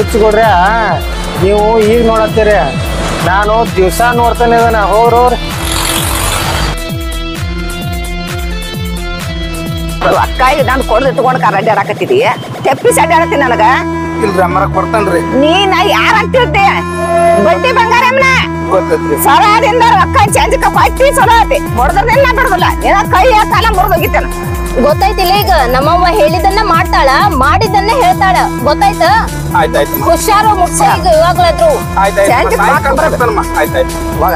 ಹುಚ್ಚುಗೊಡ್ರೆ ನೀವು ಈಗ ನೋಡತ್ತೀರಿ ನಾನು ದಿವಸ ನೋಡ್ತಾನೆ ಇದನ್ನ ಹೋಗ್ರೋರ್ ಅಕ್ಕ ಈಗ ನಾನು ಕೊಡ್ದು ಇಟ್ಕೊಂಡು ಕರ ಅಡ್ಡಾಡಕತ್ತಿದಿ ತೆಪ್ಪಿಸಿ ಅಡ್ಡಾಡತ್ತೀನಿ ನನಗ ಇಲ್ರಿ ಅಮ್ಮರ ಕೊಡ್ತಾನ್ರಿ ನೀನ ಯಾರ ಅಂತಿರ್ತಿ ಬಡ್ಡಿ ಬಂಗಾರಮ್ಮನ ಗೊತ್ತೈತ್ರಿ ಸರದಿಂದ ರೊಕ್ಕ ಚಂಚಕ ಕೊಟ್ಟಿ ಚಲೋ ಐತಿ ಹೊಡೆದ್ರದಿಲ್ಲ ಬಿಡುದಿಲ್ಲ ನಿನ್ನ ಕೈ ಕಾಲ ಮುರಿದೋಗಿತ್ತೇನ ಗೊತ್ತಾಯ್ತಿಲ್ಲ ಈಗ ನಮ್ಮವ್ವ ಹೇಳಿದನ್ನ ಮಾಡ್ತಾಳ ಮಾಡಿದ್ದನ್ನ ಹೇಳ್ತಾಳ ಗೊತ್ತಾಯ್ತ ಆಯ್ತಾಯ್ತು ಹುಷಾರು ಮುಟ್ಸ ಈಗ ಇವಾಗ್ಲಾದ್ರು ಆಯ್ತಾಯ್ತು ಚಾಂಚ್ ಸಾಯಂಕಾಲ ಬರ್ತಾನಮ್ಮ ಆಯ್ತಾಯ್ತು ಹೋಗ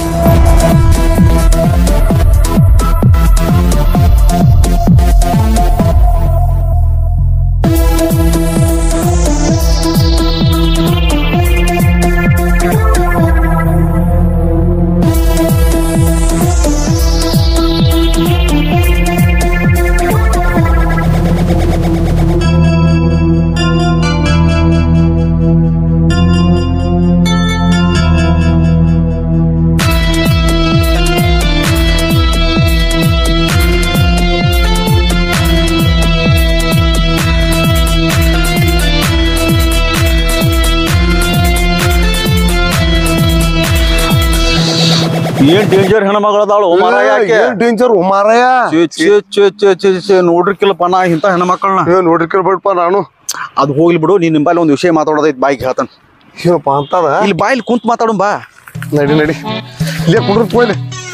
ಏನ್ ಡೇಂಜರ್ ಹೆಣ್ಮಗಳದಾಳು ಮಾರಾಯ ಯಾಕೆ ಏನ್ ಡೇಂಜರ್ ಮಾರಾಯ ಛೇ, ಛೇ, ಛೇ, ಛೇ, ಛೇ, ಛೇ, ನೋಡ್ರಿಕಿಲ್ಲಪ್ಪ ನಾ ಇಂಥ ಹೆಣ್ಮಕ್ಳನ್ನ ಏ ನೋಡ್ರಿ ಕೇಳ್ಬೇಡಪ್ಪ ನಾನು ಅದು ಹೋಗ್ಲಿ ಬಿಡು ನೀನ್ ನಿಂಬಲ್ಲಿ ಒಂದು ವಿಷಯ ಮಾತಾಡೋದೈತಿ ಬಾಯಿಗೆ ಹೇಳ್ತಾನ ಏನಪ್ಪ ಅಂತದ ಇಲ್ಲಿ ಬಾಯಿಲಿ ಕುಂತ್ ಮಾತಾಡು ಬಾ ನಡಿ ನಡಿ ಇಲ್ಲೇ ಕುಂಡ್ರ ಪೋಯ್ಲಿ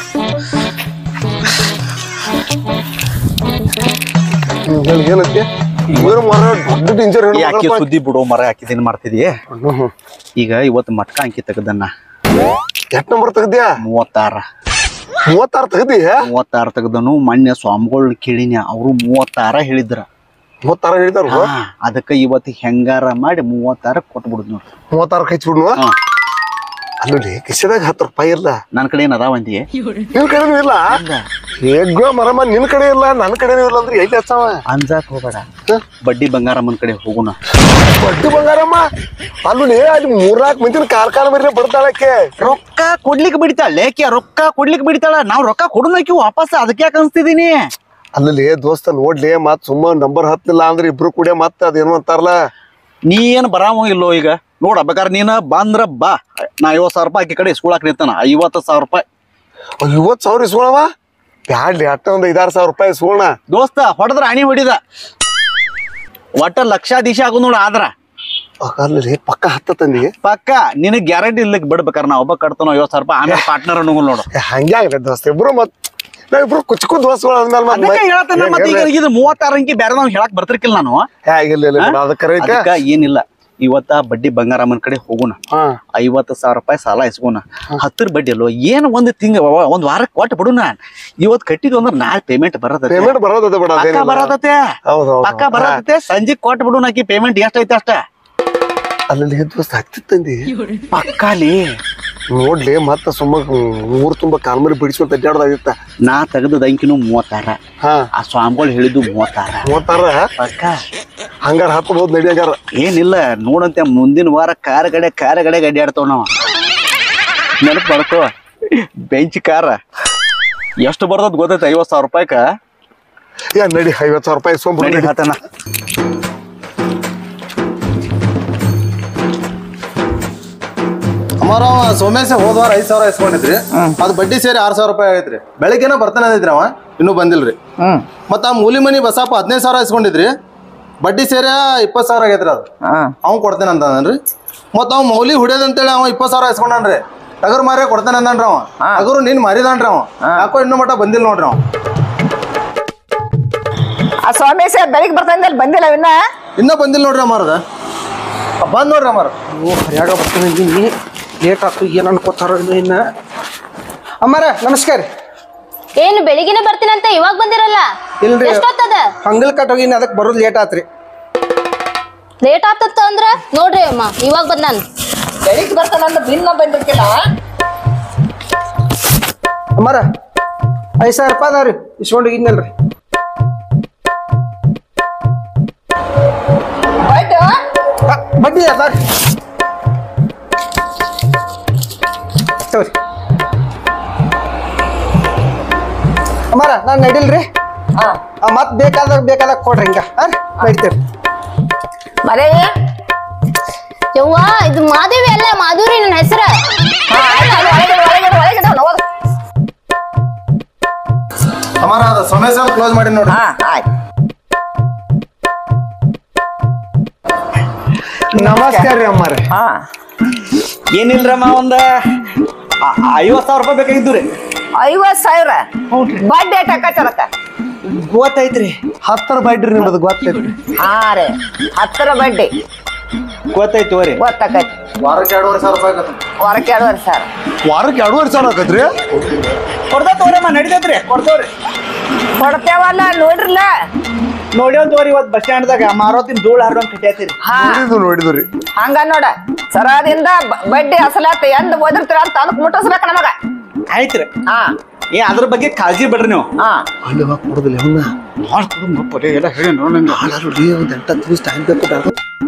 ಏನಂತೆ ಇವ್ರ ಮರ ದೊಡ್ಡ ಡೇಂಜರ್ ಯಾಕೆ ಸುದ್ದಿ ಬಿಡು ಮರ ಹಾಕಿದೇನ್ ಮಾಡ್ತಿದಿ ಈಗ ಇವತ್ತು ಮಟ್ಕ ಅಂಕಿ ತೆಗದನ್ನ ಎಷ್ಟ್ ನಂಬರ್ ತೆಗ್ದ್ಯಾ ಮೂವತ್ತಾರ ಮೂವತ್ತಾರು ತೆಗ್ದಿ ಮೂವತ್ತಾರ ತೆಗ್ದನು ಮೊನ್ನೆ ಸ್ವಾಮಿಗಳು ಕೇಳಿನ ಅವರು ಮೂವತ್ತಾರ ಹೇಳಿದ್ರ ಮೂವತ್ತಾರು ಹೇಳಿದಾರ ಹಾ, ಅದಕ್ಕ ಇವತ್ತು ಹೆಂಗಾರ ಮಾಡಿ ಮೂವತ್ತಾರ ಕೊಟ್ಬಿಡುದ್ ನೋಡ್ರಿ ಮೂವತ್ತಾರು ಕೈಚ್ಬಿಡ್ನು ಹಾ. ಅಲ್ಲಿ ಕಿಸೆದಾಗ ಹತ್ತು ರೂಪಾಯಿ ಇಲ್ಲ ನನ್ ಕಡೆ ಏನ್ ಅದಾವಂದಿ ನಿನ್ ಕಡೆನೂ ಇಲ್ಲ ಹೇಗೋ ಮರಮ್ಮ ನಿನ್ ಕಡೆ ಇಲ್ಲ ನನ್ ಕಡೆನೂ ಇಲ್ಲ ಅಂದ್ರೆ ಎಲ್ಲಿ ಹಚ್ಚವ ಅಂಜಾಕ್ ಹೋಗ್ಬೇಡ ಬಡ್ಡಿ ಬಂಗಾರಮ್ಮನ್ ಕಡೆ ಹೋಗುಣ ಬಡ್ಡಿ ಬಂಗಾರಮ್ಮ ಅಲ್ಲಿ ಅಲ್ಲಿ ಮೂರ್ನಾಲ್ಕು ಮಂದಿನ ಕಾರ್ಖಾನೆ ಮರಿ ಬರ್ತಾಳಕ್ಕೆ ರೊಕ್ಕ ಕೊಡ್ಲಿಕ್ಕೆ ಬಿಡ್ತಾಳ ಲೇಕೆ ರೊಕ್ಕ ಕೊಡ್ಲಿಕ್ಕೆ ಬಿಡ್ತಾಳ ನಾವ್ ರೊಕ್ಕ ಕೊಡೋನಕಿ ವಾಪಸ್ ಅದಕ್ಕೆ ಯಾಕೆ ಅನ್ಸ್ತಿದೀನಿ ಅಲ್ಲಿ ದೋಸ್ತ ನೋಡ್ಲಿ ಮತ್ ಸುಮ್ಮ ನಂಬರ್ ಹತ್ತಿಲ್ಲ ಅಂದ್ರೆ ಇಬ್ರು ಕೂಡ ಮತ್ತ ಅದೇನು ಅಂತಾರಲ್ಲ ನೀ ಏನ್ ಬರಾಮ ಇಲ್ಲೋ ಈಗ ನೋಡ ಬೇಕಾದ್ರೆ ನೀನ ಬಂದ್ರ ಬಾ ನಾ ಐವತ್ ಸಾವಿರ ರೂಪಾಯಿ ಆಕಿ ಕಡೆ ಇಸ್ಕೊಳಕ್ ನಿಂತಾನ ಐವತ್ತು ಸಾವಿರ ರೂಪಾಯಿ ಐವತ್ ಸಾವಿರ ಇಸ್ಕೊಳವ ಬ್ಯಾಡ್ಲಿ ಅಟ್ಟ ಒಂದ್ ಐದಾರು ಸಾವಿರ ರೂಪಾಯಿ ಇಸ್ಕೊಳ ದೋಸ್ತ ಹೊಡೆದ್ರ ಅಣಿ ಹೊಡಿದ ಒಟ್ಟ ಲಕ್ಷಾಧೀಶ ಆಗು ನೋಡ ಆದ್ರ ಅಲ್ಲಿ ಪಕ್ಕ ಹತ್ತ ತಂದಿ ಪಕ್ಕ ನಿನಗ್ ಗ್ಯಾರಂಟಿ ಇರ್ಲಿಕ್ಕೆ ಬಿಡ್ಬೇಕಾರ ನಾ ಒಬ್ಬ ಕಟ್ತಾನ ಐವತ್ ಸಾವಿರ ರೂಪಾಯಿ ಆಮೇಲೆ ಪಾರ್ಟ್ನರ್ ಅನ್ನೋದು ನೋಡು ಹಂಗೆ ಆಗ್ಲಿ ದೋಸ್ತ ಇಬ್ರು ಮತ್ ನಾವಿಬ್ರು ಕುಚ್ಕು ದೋಸ್ತಗಳು ಅಂದ್ಮೇಲೆ ಮತ್ತ್ ಅದಕ್ಕೆ ಹೇಳತ್ತೇನೆ ಮತ್ತೆ ಈಗ ಇದು ಮೂವತ್ತಾರು ಅಂಕಿ ಬೇರೆ ನಾವ್ ಹೇಳಕ್ ಬರ್ತಿರ್ಕಿಲ್ಲ ನಾನು ಹೇಗಿಲ್ಲ ಇಲ್ಲ ಅದ ಕರೆಯಕ ಅದಕ್ಕ ಏನಿಲ್ಲ ಇವತ್ತ ಬಡ್ಡಿ ಬಂಗಾರಮ್ಮನ ಕಡೆ ಹೋಗುಣ ಹಾ ಐವತ್ತು ಸಾವಿರ ರೂಪಾಯಿ ಸಾಲ ಇಸ್ಕೋಣ ಹತ್ತರ ಬಡ್ಡಿ ಅಲ್ವ ಏನ್ ಒಂದ್ ತಿಂಗ ಒಂದ್ ವಾರಕ್ಕೆ ಕೊಟ್ಟು ಬಿಡುನ ಇವತ್ ಕಟ್ಟಿದ್ವು ಅಂದ್ರೆ ನಾಳೆ ಪೇಮೆಂಟ್ ಬರತ್ತೆ ಪೇಮೆಂಟ್ ಬರೋದದ ಬಿಡ ಪಕ್ಕ ಬರತತೆ ಹೌದು ಹೌದು ಪಕ್ಕ ಬರತತೆ ಸಂಜೆ ಕೊಟ್ಟು ಬಿಡು ನಾಕಿ ಪೇಮೆಂಟ್ ಎಷ್ಟೈತೆ ಅಷ್ಟ ಅಲ್ಲಿ ದೋಸ್ತ ಹತ್ತಿತ್ತಂದಿ ಪಕ್ಕಾಲಿ ನೋಡ್ಲಿ ಮತ್ತ ಸುಮ್ಮ ಊರ್ ತುಂಬಾ ಕಾಲ್ಮರಿ ಬಿಡಿಸ್ಕೊಂತ ಅಡ್ಡಾಡ್ದಾಗಿತ್ತ ನಾ ತೆಗೆದ ಅಂಕಿನೂ ಮೂವತ್ತಾರ ಹಾ ಆ ಸ್ವಾಮಿಗಳು ಹೇಳಿದ್ದು ಮೂವತ್ತಾರ ಮೂವತ್ತಾರ ಪಕ್ಕ ಹಂಗಾರ ಹತ್ತಬಹುದು ನಡಿ ಹಂಗಾರ ಏನಿಲ್ಲ ನೋಡಂತೆ ಮುಂದಿನ ವಾರ ಕಾರ ಗಡೆ ಕಾರ ಗಡೆ ಅಡ್ಡಾಡ್ತಾವ ನಾವು ನೆನಪು ಬರ್ತಾವ ಬೆಂಚ್ ಕಾರ ಎಷ್ಟು ಬರ್ತದ ಗೊತ್ತೈತೆ ಐವತ್ ಸಾವಿರ ರೂಪಾಯಿಕ ಯಾ ನಡಿ ಐವತ್ ಸಾವಿರ ರೂಪಾಯಿ ಇಸ್ಕೊಂಡ್ ನಡಿ ಬಿಡು ಹಾತನ ಅಮರ ಅವ ಸೋಮೇಶ ಹೋದ ವಾರ ಐದ್ ಸಾವಿರ ಇಸ್ಕೊಂಡಿದ್ರಿ ಅದ್ ಬಡ್ಡಿ ಸೇರಿ ಆರ್ ಸಾವಿರ ರೂಪಾಯಿ ಆಗೈತ್ರಿ ಬೆಳಿಗ್ಗೆನ ಬರ್ತಾನೆ ಅಂದಿದ್ರಿ ಅವ ಇನ್ನೂ ಬಂದಿಲ್ರಿ ಹ್ಮ್ ಮತ್ತ ಆ ಮೂಲಿ ಮನಿ ಬಸಪ್ಪ ಹದಿನೈದು ಸಾವಿರ ಇಸ್ಕೊಂಡಿದ್ರಿ ಬಡ್ಡಿ ಸೇರಿ ಇಪ್ಪತ್ತು ಸಾವಿರ ಆಗೈತ್ರಿ ಅದು ಹಾ ಅವ್ನು ಕೊಡ್ತೇನೆ ಅಂತಂದ್ರಿ ಮತ್ತ ಅವ್ ಮೌಲಿ ಹೊಡ್ಯೋದಂತೇಳಿ ಅವ ಇಪ್ಪತ್ತು ಸಾವಿರ ಇಸ್ಕೊಂಡನ್ರಿ ಟಗರ್ ಮಾರೇ ಕೊಡ್ತೇನೆ ಅಂದನ್ರಿ ಅವ ಟಗರು ನೀನ್ ಮಾರಿದಾನ್ರಿ ಅವ ಯಾಕೋ ಇನ್ನೂ ಮಟ್ಟ ಬಂದಿಲ್ಲ ನೋಡ್ರಿ ಅವ ಆ ಸೋಮೇಶ ಬೆಳಿಗ್ಗೆ ಬರ್ತಾನೆ ಬಂದಿಲ್ಲ ಇನ್ನ ಇನ್ನ ಬಂದಿಲ್ಲ ನೋಡ್ರಿ ಅಮ್ಮಾರದ ಬಂದ್ ನೋಡ್ರಿ ಅಮ್ಮಾರ ಹರ್ಯಾಗ ಬರ್ತಾನೆ ಲೇಟ್ ಆಗ್ತು ಏನ್ ಅನ್ಕೋತಾರ ಇನ್ನ ಅಮ್ಮಾರ ನಮಸ್ಕಾರ ಏನು ಬೆಳಿಗ್ಗೆನೆ ಬರ್ತೀನಂತ ಇವಾಗ ಬಂದಿರಲ್ಲ ಇಲ್ರಿ. ಎಷ್ಟೊತ್ತದ ಹಂಗಲ್ ಕಟ್ ಹೋಗಿ ಅದಕ್ಕೆ ಬರೋದು ಲೇಟ್ ಆತ್ರಿ ಲೇಟ್ ಆಗ್ತತ್ತ ಅಂದ್ರ ನೋಡ್ರಿ ಅಮ್ಮ ಇವಾಗ ಬಂದ್ ನಾನು ಬೆಳಿಗ್ಗೆ ಬರ್ತಾನಂತ ಭಿನ್ನ ಬಂದಿರ್ಕಿಲ್ಲ ಅಮ್ಮಾರ ಐದು ಸಾವಿರ ರೂಪಾಯಿ ಅದಾವ್ರಿ ಇಸ್ಕೊಂಡು ಹೋಗಿದ್ನಲ್ರಿ ಬಟ್ ಆ, ಬಡ್ಡಿ ಅದಾವ್ರಿ ತಗೋರಿ ಅಮ್ಮಾರ ನಾನು ನಡಿಲ್ರಿ ಹಾ ಮತ್ತೆ ಬೇಕಾದಾಗ ಬೇಕಾದಾಗ ಕೊಡ್ರಿ ಹಿಂಗ ಹಾಂ ನಡಿತೇವೆ ಮರೇ ಯವ್ವ ಇದು ಮಾದೇವಿ ಅಲ್ಲ ಮಾಧುರಿ ನನ್ನ ಹೆಸರ ಹಾ, ಆಯ್ತು, ಅದು ಒಳಗಿಡು, ಒಳಗಿಡು, ಒಳಗಿಡು, ಅವ್ನು ಓದು. ಅಮರ ಅದ ಸೊಮೇಶ ಕ್ಲೋಸ್ ಮಾಡಿ ನೋಡ್ರಿ ಹಾ ಆಯ್ತು ನಮಸ್ಕಾರ ರೀ ಅಮ್ಮಾರೆ ಹಾ ಏನಿಲ್ರಮ್ಮ ಒಂದ ಆ- ಐವತ್ ಸಾವಿರ ರೂಪಾಯಿ ಬೇಕಾಗಿದ್ದು ರೀ ಐವತ್ ಸಾವಿರ ಬಡ್ಡಿ ಏಟ್ ಆಕೈತಿ ಅದಕ್ಕ ಗೊತ್ತೈತ್ರಿ ಹತ್ತರ ಬೈಡ್ರಿ ನಿಮ್ಮದು ಗೊತ್ತೈತ್ರಿ ಹಾ ರೀ ಹತ್ತರ ಬಡ್ಡಿ ಗೊತ್ತೈತಿ ತಗೋರಿ ಗೊತ್ತಾಕೈತಿ ವಾರಕ್ಕೆ ಎರಡೂವರೆ ಸಾವಿರ ರೂಪಾಯಿ ಆಗತ್ತೆ ವಾರಕ್ಕೆ ಎರಡುವರೆ ಸಾವಿರ ವಾರಕ್ಕೆ ಎರಡೂವರೆ ಸಾವಿರ ಆಕತ್ರಿ ಕೊಡ್ತಾ ತಗೋರಮ್ಮ ನಡಿತೈತ್ರಿ ಕೊಡ್ತೇವ್ರಿ ಕೊಡ್ತೇವಲ್ಲ ನೋಡ್ರಲ್ಲ ನೋಡ್ಯಾವ ತಗೋರಿ ಇವತ್ತು ಬಸ್ ಸ್ಟ್ಯಾಂಡ್ದಾಗ ಮಾರೋತಿನ ಧೂಳ್ ಹರ್ಕೊಂಡ್ ಕಟ್ಯಾತಿರಿ ಹಾ ನೋಡಿದ್ವು ನೋಡಿದ್ವಿ ರೀ ಹಂಗ ನೋಡ ಸರಾದಿಂದ ಬ- ಬಡ್ಡಿ ಅಸಲಾತ ಎಂದ್ ಓದಿರ್ತೀರ ಅಂತ ಅದಕ್ಕೆ ಮುಟ್ಟಿಸ್ಬೇಕು ನಮಗ ಆಯ್ತ್ರಿ ಹಾ ಏ ಅದ್ರ ಬಗ್ಗೆ ಕಾಳಜಿ ಬಿಡ್ರಿ ನೀವು ಹಾ ಅಲ್ಲಿ ಹೋಗಿ ಕೊಡುದಿಲ್ಲ ಅವನ್ನ ಮಾಡ್ಕೊಡು ಎಲ್ಲ ಹೇಳಿ ನೋಡಂಗ ಹಾಲಾರು ರೀ ಒಂದು ಎಂಟು ಹತ್ತು ದಿವಸ ಟೈಮ್ ಬೇಕು ಬೇಡ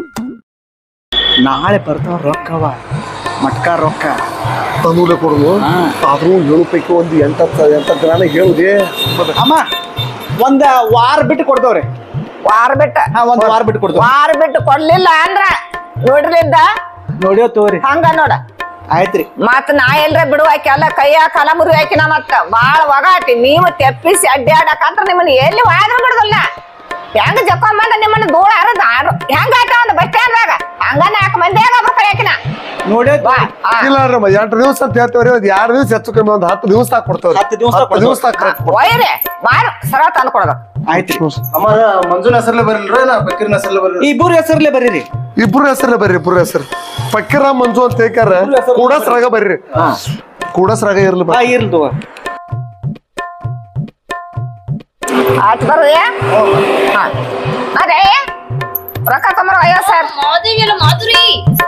ನಾಳೆ ಬರ್ತಾವ ರೊಕ್ಕವ ಮಟ್ಕ ರೊಕ್ಕ ತಂದೂಲೆ ಕೊಡುದು ಆದ್ರೂ ಏಳು ಪೈಕಿ ಒಂದು ಎಂಟತ್ತು ಎಂಟತ್ತು ದಿನ ಹೇಳುದೇ ಅಮ್ಮ ಒಂದ ವಾರ ಬಿಟ್ಟು ಕೊಡ್ತೇವ್ರಿ ವಾರ ಬಿಟ್ಟ ಹಾ ಒಂದ್ ವಾರ ಬಿಟ್ಟು ಕೊಡ್ತೇವೆ ವಾರ ಬಿಟ್ಟು ಕೊಡ್ಲಿಲ್ಲ ಅಂದ್ರ ನೋಡ್ರಿದ್ದ ನೋಡ್ಯಾವ ತಗೋರಿ ಹಂಗ ನೋಡ ಆಯ್ತ್ರಿ ಮತ್ ನಾ ಎಲ್ರ ಬಿಡುವಾಕಿ ಅಲ್ಲ ಕೈಯ ಕಾಲ ಮುರಿ ಹಾಕಿನ ಮತ್ತ ಬಾಳ ಒಗಾಟಿ ನೀವು ತೆಪ್ಪಿಸಿ ಅಡ್ಡಾಡಕಂತ್ರ ನಿಮ್ಮನ್ನ ಎಲ್ಲಿ ವಾದ್ರ ಬಿಡುದಿಲ್ಲ ಹೆಂಗ ಜಕ್ಕೊಂಬಂದ ನಿಮ್ಮನ್ನ ಧೂಳ ಹರಿದ ಹೆಂಗ ಆಟ ಒಂದು ಬಸ್ ಸ್ಟ್ಯಾಂಡ್ದಾಗ ಹಂಗ ನಾಲ್ಕು ಮಂದಿ ಒಬ್ರು ಕೈ ಹಾಕಿನ ನೋಡ್ಯಾವ ಬಾ ಆ. ಇಲ್ಲ ರೀ ಎಂಟು ದಿವಸ ಅಂತ ಹೇಳ್ತೇವ್ರಿ ಒಂದು ಎರಡು ದಿವಸ ಹೆಚ್ಚು ಕಮ್ಮಿ ಒಂದು ಹತ್ತು ದಿವಸ ತಾಕ ಕೊಡ್ತೇವ್ರಿ ಹತ್ತು ದಿವ್ಸ ಹತ್ತು ದಿವಸ ತಾಕ ಕರೆಕ್ಟ್ ಒಯ್ರಿ ಮಾರು ಸರ ತಂದು ಕೊಡ್ಬೇಕು ಆಯ್ತ್ರಿ ಅಮರ ಮಂಜುನ ಹೆಸರ್ಲೆ ಬರಿಲ್ರಿ ನಾ ಬಕೀರ್ನ ಹೆಸರ್ಲೆ ಬರಿಲ್ರಿ ಇಬ್ಬರು ಹೆಸರ್ಲೆ ಬರೀರಿ ಇಬ್ರು ಹೆಸರೇ ಬರ್ರಿ ಇಬ್ರು ಹೆಸರು ಪಕ್ಕಿರ ಮಂಜು ಅಂತ ಹೇಳ್ಕಾರ ಕೂಡಸ್ರಾಗ ಬರ್ರಿ ಕೂಡಸ್ರಾಗ ಇರ್ಲಿ ಹಾ ಇರ್ಲಿ ತಗೋ ಆಯ್ತು ಬರ್ರಿ ಹಾ ಅದೇ ರೊಕ್ಕ ತೊಂಬರ ಐವತ್ತು ಸಾವಿರ ಮಾದೇವಿ ಅಲ್ಲ ಮಾಧುರಿ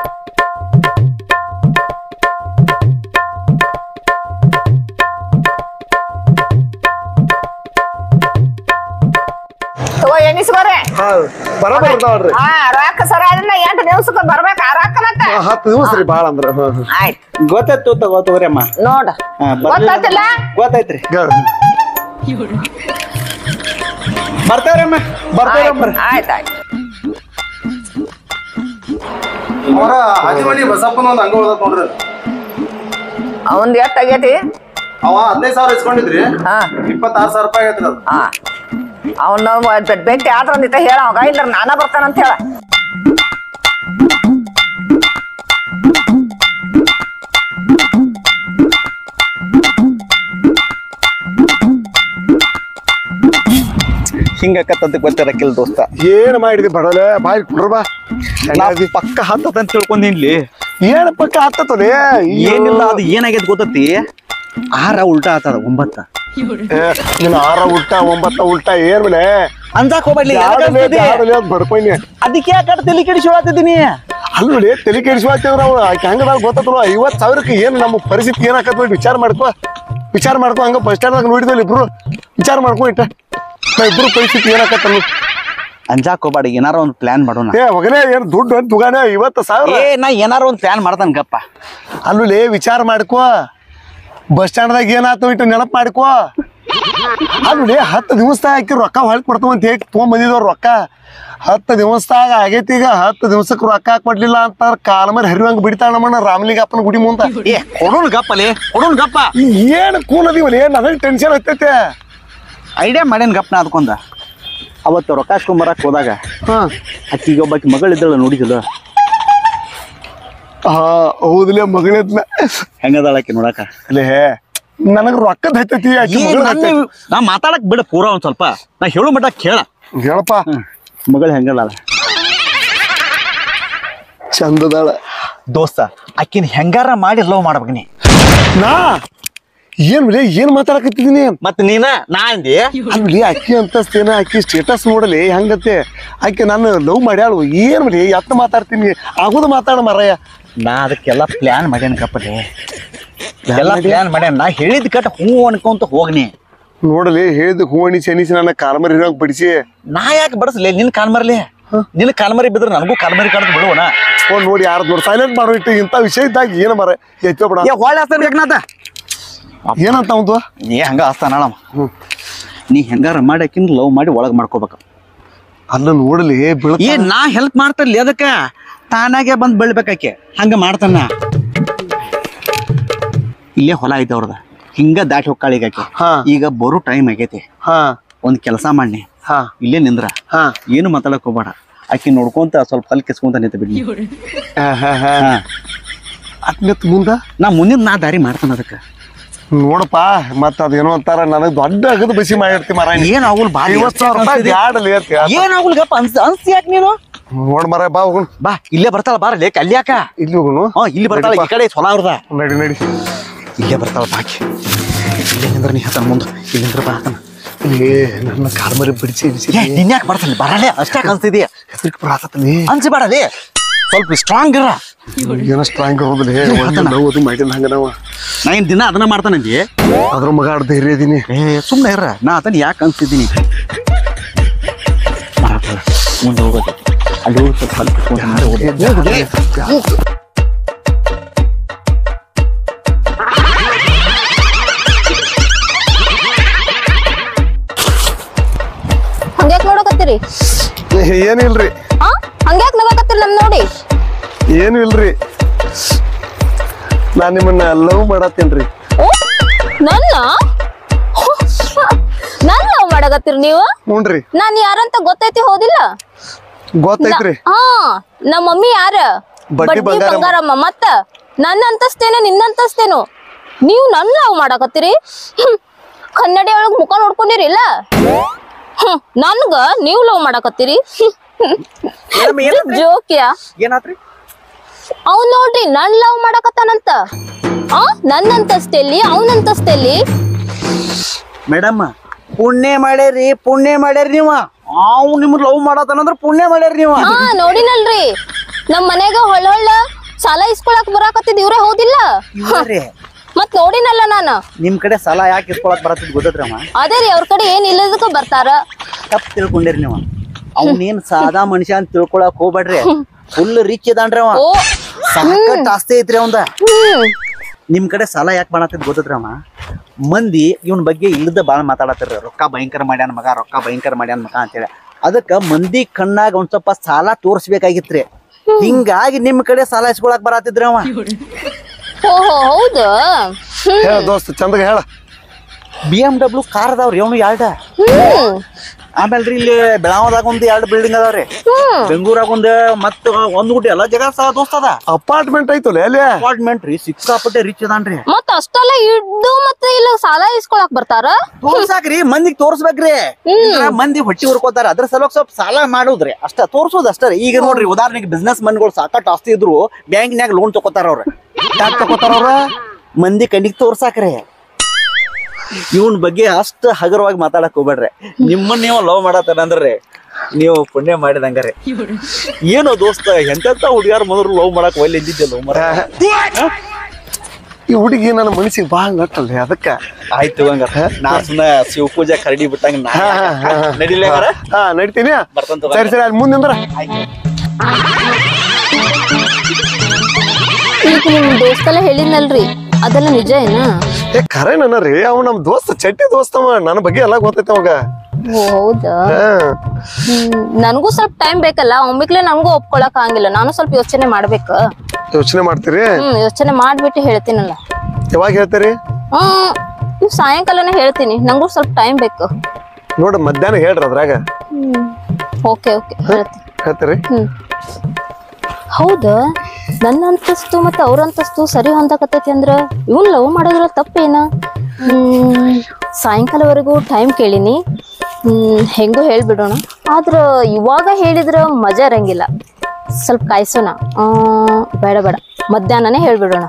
ತಗೋ ಎಣಿಸ್ಕೋರಿ ಹಾ ಬರಬರ್ ಇರ್ತಾವಲ್ರಿ ಹಾ ರೊಕ್ಕ ಸರ ಅದನ್ನ ಎಂಟು ದಿವ್ಸಕ್ಕೆ ಬರ್ಬೇಕು ಆ ರೊಕ್ಕ ಮತ್ತ ಹಾ, ಹತ್ತು ದಿವಸ ರೀ ಭಾಳ ಅಂದ್ರ ಹಾ ಹಾ ಆಯ್ತು ಗೊತ್ತಾಯ್ತು ತಗೋ ತಗೋರಿ ಅಮ್ಮ ನೋಡ ಹಾ, ಬರ್ಲಿಲ್ಲ- ಗೊತ್ತಾತಿಲ್ಲ ಗೊತ್ತಾಯ್ತ್ರಿ ಗ- ಬರ್ತಾವ್ರಿ ಅಮ್ಮ ಬರ್ತಾರ ಅಂಬ್ರ ಆಯ್ತು ಆಯ್ತು ಅಮರ ಹಾಜಿಮನಿ ಬಸಪ್ಪನ ಒಂದು ಅಂಗ ಉಳ್ದತ್ ನೋಡ್ರಿ ಅವಂದ್ ಎಷ್ಟ್ ಆಗೈತಿ ಅವ ಹದಿನೈದು ಸಾವಿರ ಇಸ್ಕೊಂಡಿದ್ರಿ ಹಾ ಇಪ್ಪತ್ತಾರು ಸಾವಿರ ರೂಪಾಯಿ ಆಗೈತ್ರಿ ಅದು ಹಾ ಅವನು ಭೇಟಿ ಆದ್ರ ಅಂದಿತ್ತ ಹೇಳ ಅವಾಗ ಇಲ್ಲ ನಾನ ಬರ್ತಾನಂತ ಹೇಳ ಹಿಂಗಕ್ಕತ್ತಂತ ಗೊತ್ತಿರಕ್ಕಿಲ್ಲ ದೋಸ್ತ ಏನ್ ಮಾಡಿದಿ ಬಡಲೆ ಬಾಯ್ ಕುಡ್ರ ಬಾ ನಾ ಪಕ್ಕ ಹತ್ತದಂತ ತಿಳ್ಕೊಂಡಿನ್ಲಿ ಏನ್ ಪಕ್ಕ ಹತ್ತತದೆ ಏನಿಲ್ಲ ಅದು ಏನಾಗೈತೆ ಗೊತ್ತತಿ ಆರ ಉಲ್ಟಾ ಆತದ ಒಂಬತ್ತ ನಿನ್ನ ಆರ ಉಲ್ಟಾ ಒಂಬತ್ತ ಉಲ್ಟಾ ಏನ್ ಮನೆ ಅಂಜಾಕ್ ಹೋಗ್ಬೇಡ್ಲಿ ಬಡ್ಕೊಂಡಿ ಅದಕ್ಕೆ ಯಾಕೆ ತಲೆ ಕೆಡಿಸಿ ಅಲ್ಲಿ ನೋಡಿ ತಲೆ ಕೆಡಿಸ್ವಾತಿದ್ರ ಅವ ಹೆಂಗದಾಗ ಗೊತ್ತಲ್ಲ ಐವತ್ ಸಾವಿರಕ್ಕೆ ಏನ್ ನಮ್ಮ ಪರಿಸ್ಥಿತಿ ಏನಾಕತ್ ನೋಡಿ ವಿಚಾರ ಮಾಡ್ಕೋ ವಿಚಾರ ಮಾಡ್ಕೋ ಹಂಗ ಬಸ್ ಸ್ಟ್ಯಾಂಡ್ ನೋಡಿದ್ವಲ್ಲ ಇಬ್ರು ವಿಚಾರ ಮಾಡ್ಕೊ ಇಟ್ಟ ನಾ ಇಬ್ರು ಪರಿಸ್ಥಿತಿ ಏನಾಕತ್ತ ಅಂಜಾಕ್ ಹೋಗ್ಬೇಡಿ ಏನಾರ ಒಂದು ಪ್ಲಾನ್ ಮಾಡೋಣ ಏ ಮಗನೇ ಏನ್ ದುಡ್ಡು ಅಂತ ತುಗಾನೆ ಐವತ್ತು ಸಾವಿರ ಏ ನಾ ಏನಾರ ಒಂದು ಪ್ಲಾನ್ ಮಾಡ್ತಾನ ಗಪ್ಪ ಅಲ್ಲಿ ವಿಚಾರ ಮಾಡ್ಕೋ ಬಸ್ ಸ್ಟ್ಯಾಂಡ್ದಾಗ ಏನಾಯ್ತು ಇಟ್ಟು ನೆನಪು ಮಾಡ್ಕೋ ಅಲ್ಲಿ ಹತ್ತು ದಿವಸದಾಗ ಹಾಕಿ ರೊಕ್ಕ ಹೊಳ್ ಕೊಡ್ತಾವ ಅಂತ ಹೇಳಿ ತೊಗೊಂಬಂದಿದವ್ರು ರೊಕ್ಕ ಹತ್ತು ದಿವಸದಾಗ ಆಗೈತಿ ಈಗ ಹತ್ತು ದಿವಸಕ್ಕೆ ರೊಕ್ಕ ಕೊಡ್ಲಿಲ್ಲ ಅಂತ ಕಾಲ ಮೇಲೆ ಹರಿವಂಗ ಬಿಡ್ತಾಳ ನಮ್ಮನ್ನ ರಾಮಲಿಂಗಪ್ಪನ ಗುಡಿ ಮುಂದ ಏ ಕೊಡೋನ್ ಗಪ್ಪಲೆ ಕೊಡೋನ್ ಗಪ್ಪ ಏನ್ ಕೂಲದಿವಲ್ಲ ಏನ್ ನನಗೆ ಟೆನ್ಷನ್ ಹತ್ತೈತೆ ಐಡಿಯಾ ಮಾಡ್ಯಾನ ಗಪ್ನ ಅದಕ್ಕೊಂದ ಅವತ್ತು ರೊಕ್ಕ ಹಾಸ್ಕೊಂಬರಕ್ ಹೋದಾಗ ಹಾ ಅಕ್ಕಿಗೆ ಒಬ್ಬಾಕಿ ಮಗಳಿದ್ದಳ ನೋಡಿದಿಲ್ಲ ಹಾ ಹೌದಲೇ ಮಗಳದ್ನ ಹೆಂಗದಾಳ ಆಕಿ ನೋಡಾಕ ಅಲ್ಲೇ ನನಗ್ ರೊಕ್ಕದ ಹತ್ತೈತಿ ಆಕಿ ಏ, ಮಗಳ್ ನನ್ನ- ಹತ್ತೈತಿ. ನಾ ಮಾತಾಡಕ್ ಬಿಡ ಪೂರ ಒಂದ್ ಸ್ವಲ್ಪ ನಾ ಹೇಳು ಮಟ್ಟ ಕೇಳ ಹೇಳಪ್ಪ ಮಗಳು ಹೆಂಗದಾಳ ಚಂದದಾಳ ದೋಸ್ತ ಆಕಿನ ಹೆಂಗಾರ ಮಾಡಿ ಲವ್ ಮಾಡ್ಬೇಕು ನೀ ನಾ ಏನ್ ಬಿಲೆ ಏನ್ ಮಾತಾಡಕತ್ತಿದೀನಿ ಮತ್ ನೀನ ನಾ ಅಂದಿ ಅಲ್ಲಿ ಅಕ್ಕಿ ಅಂತಸ್ತೇನ ಅಕ್ಕಿ ಸ್ಟೇಟಸ್ ನೋಡಲಿ ಹೆಂಗತ್ತೆ ಆಕೆ ನಾನು ಲವ್ ಮಾಡ್ಯಾಳು ಏನ್ ಬಿಡಿ ಎತ್ತ ಮಾತಾಡ್ತೀನಿ ಆಗುದು ಮಾತಾಡ ಮರಯ್ಯ ನಾ ಅದಕ್ಕೆಲ್ಲ ಪ್ಲಾನ್ ಮಾಡ್ಯಾನ ಕಪ್ಪಲಿ ಎಲ್ಲ ಪ್ಲಾನ್ ಮಾಡ್ಯಾನ ನಾ ಹೇಳಿದ್ ಕಟ್ ಹ್ಞೂ ಅನ್ಕೊಂತ ಹೋಗ್ನಿ ನೋಡಲಿ ಹೇಳಿದ ಹೂವಣಿ ಶನಿಸಿ ನನ್ನ ಕಾಲ್ಮರಿ ಇರೋಂಗ್ ಬಿಡಿಸಿ ನಾ ಯಾಕೆ ಬಡಸ್ಲಿ ನಿನ್ ಕಾಲ್ಮರ್ಲಿ ನಿನ್ ಕಾಲ್ಮರಿ ಬಿದ್ರೆ ನನಗೂ ಕಾಲ್ಮರಿ ಕಡ್ದು ಬಿಡುವನ ಫೋನ್ ನೋಡಿ ಯಾರು ನೋಡಿ ಸೈಲೆಂಟ್ ಮಾಡೋ ಇಟ್ಟು ಇಂಥ ವಿಷಯ ಇದ್ದಾಗ ಏನು ಮರ ಎತ್ತೋ ಬಿಡ ಏ ಹೊಳ್ಳಿ ಹಸ್ತಾನ ಬೇಕನಾಥ ಏನಂತ ಅವಂದು ಏ ಹಂಗ ಹಸ್ತಾನ ನೀ ಹೆಂಗಾರ ಮಾಡಿ ಆಕಿನ ಲವ್ ಮಾಡಿ ಒಳಗ್ ಮಾಡ್ಕೋಬೇಕು ಅಲ್ಲ ನೋಡ್ಲಿ ಬೀಳ್ತ ಏ ನಾ ಹೆಲ್ಪ್ ಮಾಡ್ತಾರಲಿ ಅದಕ್ಕ ತಾನಾಗೆ ಬಂದ್ ಬೆಳ್ಬೇಕಾಕೆ ಹಂಗ ಮಾಡ್ತಾನ ಇಲ್ಲೇ ಹೊಲ ಐತೆ ಅವ್ರದ ಹಿಂಗ ದಾಟಿ ಹೋಗ್ಕಾಳ ಈಗ ಆಕೆ ಹಾ. ಈಗ ಬರೋ ಟೈಮ್ ಆಗೈತಿ ಹಾ ಒಂದ್ ಕೆಲಸ ಮಾಡಿ ಹಾ ಇಲ್ಲೇ ನಿಂದ್ರ ಹಾ ಏನು ಮಾತಾಡಕ್ ಹೋಗ್ಬೇಡ ಆಕಿ ನೋಡ್ಕೊಂತ ಸ್ವಲ್ಪ ಹಲ್ ಕಿಸ್ಕೊಂತ ನಿಂತ ಬಿಡ್ಲಿ ಹಾ ಹಾ ಹಾ ಹಾ. ಅದ್ನೆತ್ ಮುಂದ ನಾ ಮುಂದಿನ ನಾ ದಾರಿ ಮಾಡ್ತಾನ ಅದಕ್ಕ ನೋಡಪ್ಪ ಮತ್ತ ಅದೇನೋ ಅಂತಾರ ನನಗ್ ದೊಡ್ಡ ಅಗದ ಬಿಸಿ ಮಾಡಿರ್ತಿ ಮರ ಏನ್ ಆಗುಲ್ ಬಾ ಐವತ್ ಸಾವಿರ ರೂಪಾಯಿ ಬ್ಯಾಡಲಿ ಅಂತ ಹೇಳ್ತ. ಏನ್ ಆಗುಲ್ ಗಪ್ಪ ಅನ್ಸ್ ಅನ್ಸ್ತಿ ಯಾಕೆ ನೀನು ನೋಡ್ ಮರ ಬಾ ಹೋಗುಣ ಬಾ ಇಲ್ಲೇ ಬರ್ತಾಳ ಬಾರ ಲೇಕ್ ಅಲ್ಲಿ ಯಾಕ ಇಲ್ಲಿ ಹೋಗುನು ಹಾ ಇಲ್ಲಿ ಬರ್ತಾಳ ಈ ಕಡೆ ಹೊಲ ಅವ್ರದ ನಡಿ ನಡಿ ಇಲ್ಲೇ ಬರ್ತಾಳ ಬಾಕಿ ಇಲ್ಲೇ ನಿಂದ್ರ ನೀ ಹತ್ತನ ಮುಂದ ಇಲ್ಲಿ ನಿಂದ್ರ ಬಾ ಹತ್ತನ ಏ ನನ್ನ ಕಾಲ್ ಮರಿ ಬಿಡಿಸಿ ಬಿಡಿಸಿ ಏ ನಿನ್ಯಾಕ್ ಬರ್ತಾನೆ ಬರಲೇ ಅಷ್ಟೇ ಕಲ್ತಿದೀಯ ಹೆಸರಿಗೆ ಬರಾತಲಿ ಅನ್ಸಿಬೇಡಲೇ ಸ್ವಲ್ಪ ಸ್ಟ್ರಾಂಗ್ ಇರ ಏನೋ ಸ್ಟ್ರಾಂಗ್ ಹೋದ್ಲಿ ನಾವು ಅದು ಮಾಡಿಲ್ಲ ಹಂಗ ನಾವು ನಾ ಏನ್ ದಿನ ಅದನ್ನ ಮಾಡ್ತಾನಂದಿ ಅದ್ರ ಮಗ ಆಡ್ ಧೈರ್ಯ ಇದೀನಿ ಏ ಸುಮ್ಮನೆ ಇರ ನಾ ಅದನ್ನ ಯಾಕೆ ಅನ್ಸಿದ್ದೀನಿ ಮುಂದೆ ಹೋಗೋದು ಅಲ್ಲಿ ಹೋಗಿ ಸ್ವಲ್ಪ ಹಲ್ಲ್ ಕಿತ್ಕೊಂಡ್ ಮುಂದೆ ಹೋಗೋದು. ಹಂಗ್ಯಾಕ್ ನೋಡಕತ್ತೀರಿ ಏನಿಲ್ರಿ ಹಾ ಹಂಗ್ಯಾಕ್ ನಗಕತ್ತೀರಿ ನಮ್ ನೋಡಿ ಏನು ಇಲ್ರಿ ನಾನ್ ನಿಮ್ಮನ್ನ ಲವ್ ಮಾಡತ್ತೇನ್ರಿ ಓ ನನ್ನ ನನ್ ಲವ್ ಮಾಡಕತ್ತೀರಿ ನೀವು ಹ್ಞೂನ್ರಿ ನಾನ್ ಯಾರಂತ ಗೊತ್ತೈತಿ ಹೋದಿಲ್ಲ ಗೊತ್ತೈತ್ರಿ ಹಾ ನಮ್ಮ ಮಮ್ಮಿ ಯಾರ ಬಡ್ಡಿ ಬಂಗಾರಮ್ಮ. ಬಂಗಾರಮ್ಮ ಮತ್ತ ನನ್ನ ಅಂತಸ್ತೇನು ನಿನ್ನಂತಸ್ತೇನು ನೀವು ನನ್ ಲವ್ ಮಾಡಕತ್ತೀರಿ ಹ್ಮ್. ಕನ್ನಡಿ ಒಳಗ್ ಮುಖ ನೋಡ್ಕೊಂಡಿರಿಲ್ಲ ಹ್ಮ್ ನನ್ಗ ನೀವ್ ಲವ್ ಮಾಡಕತ್ತೀರಿ ಮೇಡಮ್, ಏನಾತ್ರಿ? ಜೋಕ್ಯಾ ಏನಾತ್ರಿ ಅವ್ನ್ ನೋಡ್ರಿ ನನ್ ಲವ್ ಮಾಡಕತ್ತಾನಂತ ಆ ನನ್ನ ಅಂತಸ್ತೆಲ್ಲಿ ಅವನಂತಸ್ತೆಲ್ಲಿ ಮೇಡಮ್ ಪುಣ್ಯ ಮಾಡ್ಯಾರಿ ಪುಣ್ಯ ಮಾಡ್ಯಾರಿ ನೀವ ಅವ್ ನಿಮ್ ಲವ್ ಮಾಡತಾನಂದ್ರ ಪುಣ್ಯ ಮಾಡ್ಯಾರಿ ನೀವ ಹಾ ನೋಡಿನಲ್ರಿ ನಮ್ ಮನೆಗ ಹೊಳ್ಳ ಹೊಳ್ಳ ಸಾಲ ಇಸ್ಕೊಳಕ್ ಬರಾಕತ್ತಿದ್ ಇವ್ರೇ ಹೌದಿಲ್ಲ ಇವ್ರೇ. ಮತ್ ನೋಡಿನಲ್ಲ ನಾನು ನಿಮ್ ಕಡೆ ಸಾಲ ಯಾಕೆ ಇಸ್ಕೊಳಕ್ ಬರತ್ತದ ಗೊತ್ತೈತ್ರಿ ಅವ ಅದೇ ರೀ ಅವ್ರ ಕಡೆ ಏನ್ ಇಲ್ಲದಕ್ಕ ಬರ್ತಾರ ತಪ್ಪು ತಿಳ್ಕೊಂಡಿರಿ ನೀವು ಅವನೇನ್ ಸಾದಾ ಮನುಷ್ಯ ಅಂತ ತಿಳ್ಕೊಳಕ್ ಹೋಗ್ಬೇಡ್ರಿ ಫುಲ್ ರಿಚ್ ಇದಾನ್ರಿ ಅವ ಓ ಸಾಕಟ್ ಆಸ್ತಿ ಐತ್ರಿ ಅವಂದ ಹ್ಮ್ ನಿಮ್ ಕಡೆ ಸಾಲ ಯಾಕೆ ಮಾಡತ್ತದ ಗೊತ್ತೈತ್ರಿ ಅವ ಮಂದಿ ಇವನ್ ಬಗ್ಗೆ ಇಲ್ಲದ ಬಾಳ ಮಾತಾಡತ್ತಾರ ರೊಕ್ಕ ಭಯಂಕರ ಮಾಡ್ಯಾನ ಮಗ ರೊಕ್ಕ ಭಯಂಕರ ಮಾಡ್ಯಾನ ಮಗ ಅಂತೇಳಿ ಅದಕ್ಕ ಮಂದಿ ಕಣ್ಣಾಗ ಒಂದ್ ಸ್ವಲ್ಪ ಸಾಲ ತೋರ್ಸ್ಬೇಕಾಗಿತ್ರಿ ಹಿಂಗಾಗಿ ನಿಮ್ ಕಡೆ ಸಾಲ ಇಸ್ಕೊಳಕ್ ಬರತ್ತಿದ್ರಿ ಅವ ಓಹೋ ಹೌದು ಹ್ಮ್ ಹೇಳ ದೋಸ್ತ ಚಂದಗ ಹೇಳ ಬಿ ಎಂ ಡಬ್ಲ್ಯೂ ಕಾರ್ ಅದಾವ್ರಿ ಅವನು ಎರಡ ಹ್ಮ್ ಆಮೇಲ್ರಿ ಇಲ್ಲಿ ಬೆಳಗಾವದಾಗ ಒಂದ್ ಎರಡು ಬಿಲ್ಡಿಂಗ್ ಅದಾವ್ರಿ ಬೆಂಗಳೂರಾಗ ಒಂದ್ ಮತ್ತ ಒಂದ್ ಗುಡ್ಡೆ ಎಲ್ಲ ಜಗ ಸ ದೋಸ್ತ ಅದ ಅಪಾರ್ಟ್ಮೆಂಟ್ ಐತಲ್ಲ ಅಲ್ಲಿ ಅಪಾರ್ಟ್ಮೆಂಟ್ ರೀ ಸಿಕ್ಕಾಪಟ್ಟೆ ರಿಚ್ ಅದಾನ್ರಿ ಮತ್ ಅಷ್ಟೆಲ್ಲ ಇದ್ದು ಮತ್ತೆ ಇಲ್ಲ ಸಾಲ ಇಸ್ಕೊಳಕ್ ಬರ್ತಾರ ತೋರ್ಸಾಕ್ರಿ ಮಂದಿಗ್ ತೋರ್ಸ್ಬೇಕ್ರಿ ಇದ್ರ ಮಂದಿ ಹೊಟ್ಟಿ ಹುರ್ಕೋತಾರ ಅದ್ರ ಸಲುವಾಗಿ ಸ್ವಲ್ಪ ಸಾಲ ಮಾಡುದ್ರಿ ಅಷ್ಟ ತೋರ್ಸೋದ್ ಅಷ್ಟೇ ರೀ. ಈಗ ನೋಡ್ರಿ ಉದಾಹರಣೆಗೆ ಬಿಸ್ನೆಸ್ ಮನ್ಗಳು ಸಾಕಷ್ಟು ಆಸ್ತಿ ಇದ್ರು ಬ್ಯಾಂಕ್ನ್ಯಾಗ ಲೋನ್ ತಗೋತಾರ ಅವ್ರ ಯಾಕೆ ತಗೋತಾರ ಅವ್ರ ಮಂದಿ ಕಣ್ಣಿಗೆ ತೋರ್ಸಾಕ್ರಿ ಇವನ್ ಬಗ್ಗೆ ಅಷ್ಟ ಹಗರವಾಗಿ ಮಾತಾಡಕ್ ಹೋಗ್ಬೇಡ್ರಿ ನಿಮ್ಮನ್ನ ನೀವು ಲವ್ ಮಾಡತ್ತಾನಂದ್ರಿ ನೀವು ಪುಣ್ಯ ಮಾಡಿದಂಗಾರೆ ಏನೋ ದೋಸ್ತ ಎಂತೆಂತ ಹುಡುಗಿಯಾರ ಮೊದಲು ಲವ್ ಮಾಡಕ್ ಒಳ್ಳೆ ಇದ್ದಿದ್ದೆ ಲವ್ ಮಾಡ ಈ ಹುಡುಗಿ ನನ್ನ ಮನಸ್ಸಿಗೆ ಭಾಳ ನಟ್ಟಲ್ರಿ ಅದಕ್ಕ ಆಯ್ತು ಹಂಗಾರ ನಾ ಸುಮ್ಮನೆ ಶಿವ ಪೂಜೆ ಕರಡಿ ಬಿಟ್ಟಂಗ ನಾ ಹಾ, ಹಾ, ಹಾ, ಹಾ. ನಡಿಲೇ ಹಂಗಾರ ಹಾ ನಡಿತೀನಿ ಬರ್ತಂತ ತಗೋ. ಸರಿ ಸರಿ ಅಲ್ಲಿ ಮುಂದಿಂದ್ರ ಈಗ ನಿಮ್ ದೋಸ್ತಲ್ಲ ಹೇಳಿದ್ನಲ್ರಿ ಅದೆಲ್ಲ ನಿಜ ಏನ ಏ ಖರೆ ನನ್ನ ರೀ ಅವ ನಮ್ ದೋಸ್ತ ಚಟ್ಟಿ ದೋಸ್ತವ ನನ್ನ ಬಗ್ಗೆ ಎಲ್ಲ ಗೊತ್ತೈತೆ ಅವಾಗ ಓ ಹೌದಾ ಹಾ ಹ್ಮ್ ನನಗೂ ಸ್ವಲ್ಪ ಟೈಮ್ ಬೇಕಲ್ಲ ಒಮ್ಮಿಕ್ಲೆ ನನಗೂ ಒಪ್ಕೊಳಕ್ ಆಗಿಲ್ಲ ನಾನು ಸ್ವಲ್ಪ ಯೋಚನೆ ಮಾಡ್ಬೇಕು ಯೋಚನೆ ಮಾಡ್ತೀರಿ ಹ್ಮ್ ಯೋಚನೆ ಮಾಡ್ಬಿಟ್ಟು ಹೇಳ್ತೀನಲ್ಲ ಯಾವಾಗ ಹೇಳ್ತೀರಿ ಹ್ಮ್ ಇವ್ ಸಾಯಂಕಾಲನೇ ಹೇಳ್ತೀನಿ ನಂಗೂ ಸ್ವಲ್ಪ ಟೈಮ್ ಬೇಕು ನೋಡ ಮಧ್ಯಾಹ್ನ ಹೇಳ್ರಿ ಅದ್ರಾಗ ಹ್ಮ್ ಓಕೆ ಓಕೆ ಹೇಳ್ತೀನಿ ಹೇಳ್ತೀರಿ ಹ್ಮ್ ಹೌದಾ ನನ್ನ ಅಂತಸ್ತು ಮತ್ತೆ ಅವ್ರ ಅಂತಸ್ತು ಸರಿ ಹೊಂದಕತ್ತೈತಿ ಅಂದ್ರ ಇವನ್ ಲವ್ ಮಾಡೋದ್ರ ತಪ್ಪೇನ ಹ್ಮ್ ಸಾಯಂಕಾಲವರೆಗೂ ಟೈಮ್ ಕೇಳಿನಿ ಹ್ಮ್ ಹೆಂಗೂ ಹೇಳ್ಬಿಡೋಣ ಆದ್ರ ಇವಾಗ ಹೇಳಿದ್ರ ಮಜಾ ಇರಂಗಿಲ್ಲ ಸ್ವಲ್ಪ ಕಾಯ್ಸೋಣ ಆ, ಬೇಡ ಬೇಡ ಮಧ್ಯಾಹ್ನನೇ ಹೇಳ್ಬಿಡೋಣ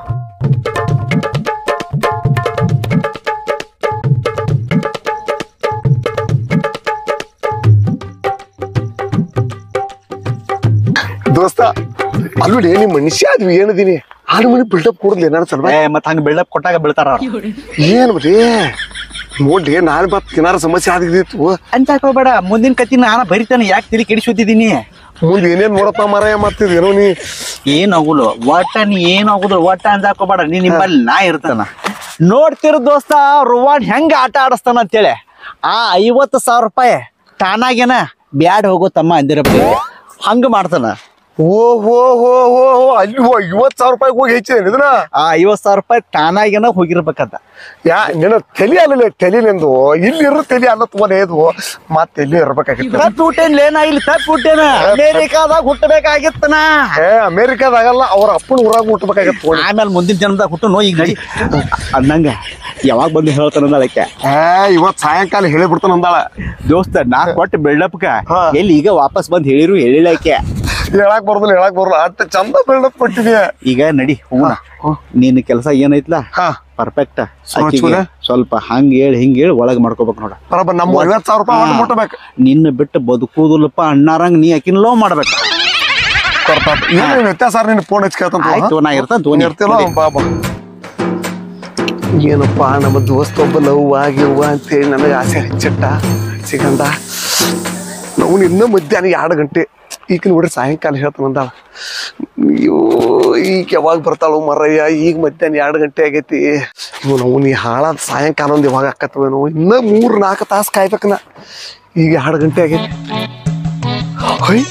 ದೋಸ್ತ ಅಲ್ಲಿ ನಿಮ್ ಮನುಷ್ಯ ಅದ್ವಿ ಏನದೀನಿ ಆಡು ಮನಿ ಬಿಲ್ಡಪ್ ಕೊಡುದ್ಲಿ ಏನಾರ ಸಲ್ವ ಏ ಮತ್ ಹಂಗ ಬಿಲ್ಡಪ್ ಕೊಟ್ಟಾಗ ಬೀಳ್ತಾರ ಅವ್ರು. ಏನ್ ಬರೀ ನೋಡ್ಲಿ ನಾಳೆ ಮತ್ ಏನಾರ ಸಮಸ್ಯೆ ಆಗಿದ್ದಿತ್ತು ಅಂತ ಹೋಗ್ಬೇಡ ಮುಂದಿನ ಕತ್ತಿ ನಾನ ಬರಿತಾನೆ ಯಾಕೆ ತಿಳಿ ಕೆಡಿಸುತ್ತಿದ್ದೀನಿ ಮುಂದೆ ಏನೇನ್ ನೋಡಪ್ಪ ಮಾರಾಯ ಮಾಡ್ತಿದ್ಯೇನೋ ನೀ ಏನ್ ಆಗುಲ್ಲ ಒಟ್ಟ ನೀ ಏನ್ ಆಗುದಿಲ್ಲ ಒಟ್ಟ ಅಂದಾಕೋಬೇಡ ನೀ ನಿಮ್ಮಲ್ಲಿ ನಾ ಇರ್ತಾನ ನೋಡ್ತಿರ ದೋಸ್ತ ರುವಾನ್ ಹೆಂಗ ಆಟ ಆಡಸ್ತಾನ ಅಂತೇಳಿ ಆ ಐವತ್ತು ಸಾವಿರ ರೂಪಾಯಿ ತಾನಾಗೇನ ಬ್ಯಾಡ್ ಹೋಗೋ ತಮ್ಮ ಅಂದಿರಬೇಕು ಹಂಗ ಮಾಡ್ತಾನ ಓ ಹೋ ಹೋ ಹೋ ಹೋ ಅಲ್ಲಿ ಹೋ ಐವತ್ ಸಾವಿರ ರೂಪಾಯಿ ಹೋಗಿ ಹೆಚ್ಚಿದೆ ಇದನ್ನ ಆ ಐವತ್ ಸಾವಿರ ರೂಪಾಯಿ ತಾನಾಗೇನ ಹೋಗಿರ್ಬೇಕಂತ ಯಾ ನಿನ್ನ ತಲಿ ಅಲ್ಲ ತಲಿ ನಿಂದು ಇಲ್ಲಿ ಇರೋ ತಲಿ ಅಲ್ಲ ಇದು ಮತ್ತೆ ಎಲ್ಲಿ ಇರ್ಬೇಕಾಗಿತ್ತು ತಪ್ಪುಟ್ಟೇನ್ಲೇ ನಾ ಇಲ್ಲಿ ತಪ್ಪುಟ್ಟೇನ ಅಮೇರಿಕಾದಾಗ ಹುಟ್ಟಬೇಕಾಗಿತ್ತನ ಏ ಅಮೇರಿಕಾದಾಗಲ್ಲ ಅವ್ರ ಅಪ್ಪನ ಊರಾಗ ಹುಟ್ಟಬೇಕಾಗಿತ್ತು ಆಮೇಲೆ ಮುಂದಿನ ಜನ್ಮದಾಗ ಹುಟ್ಟು ನೋ ಈಗ ನಡಿ ಅನ್ನಂಗ ಯಾವಾಗ ಬಂದು ಹೇಳ್ತಾನ ಅದಕ್ಕೆ ಏ ಇವತ್ ಸಾಯಂಕಾಲ ಹೇಳಿ ಬಿಡ್ತಾನ ಅಂದಾಳ ದೋಸ್ತ ನಾ ಕೊಟ್ಟು ಬಿಲ್ಡಪ್ಕ ಹಾ. ಎಲ್ಲಿ ಈಗ ವಾಪಸ್ ಬಂದ್ ಹೇಳಿರು ಹೇಳಿಲ್ಲ ಆಕೆ ಹೇಳಕ್ ಬರೋದಿಲ್ಲ ಹೇಳಕ್ ಬರೋಲ್ಲ ಅಷ್ಟ ಚಂದ ಬಿಲ್ಡಪ್ ಕೊಟ್ಟಿದ್ಯಾ ಈಗ ನಡಿ ಹೋಗೋಣ ನಿನ್ನ ಕೆಲಸ ಏನೈತ್ಲ ಹಾ ಪರ್ಫೆಕ್ಟ್ ಚೂಲ? ಸ್ವಲ್ಪ ಹಂಗ ಹೇಳಿ ಹಿಂಗ ಹೇಳಿ ಒಳಗ್ ಮಾಡ್ಕೋಬೇಕು ನೋಡ ಬರಬ ನಮ್ಮ ಐವತ್ ಸಾವಿರ ರೂಪಾಯಿ ಹೊಟ್ಟು ಮುಟ್ಟಬೇಕು ನಿನ್ನ ಬಿಟ್ಟು ಬದುಕುವುದಿಲ್ಲಪ್ಪ ಅಣ್ಣಾರಂಗ್ ನೀ ಆಕಿನ ಲವ್ ಮಾಡ್ಬೇಕು ಕೊಡ್ತಾರ ಏನ್ ವ್ಯತ್ಯಾಸ ನಿನ್ನ ಫೋನ್ ಹಚ್ಚಿ ಕೇಳ್ತಾನ ಆಯ್ತು ನಾ ಇರ್ತಾನ ನೀನ್ ಇರ್ತಿಲ್ಲ ಬಾಬಾ ಏನಪ್ಪ ನಮ್ಮ ದೋಸ್ತ ಒಬ್ಬ ಲವ್ ಆಗಿವ್ವ ಅಂತೇಳಿ ನನಗೆ ಆಸೆ ಹೆಚ್ಚಿಟ್ಟ ಸಿಗಂದ ನಾವು ಇನ್ನೂ ಮಧ್ಯಾಹ್ನ ಎರಡು ಗಂಟೆ ಈಗ ನೋಡ್ರಿ ಸಾಯಂಕಾಲ ಹೇಳ್ತಾನ ಅಂದಾಳ ಅಯ್ಯೋ ಈಗ ಯಾವಾಗ ಬರ್ತಾಳು ಮರಯ್ಯ ಈಗ ಮಧ್ಯಾಹ್ನ ಎರಡು ಗಂಟೆ ಆಗೈತಿ ಇವ್ ನಾವು ನೀ ಹಾಳಾದ ಸಾಯಂಕಾಲ ಒಂದು ಯಾವಾಗ ಆಕತ್ತವೇನೋ ಇನ್ನೂ ಮೂರು ನಾಲ್ಕು ತಾಸು ಕಾಯ್ಬೇಕನ ಈಗ ಎರಡು ಗಂಟೆ ಆಗೈತಿ ಹೊಯ್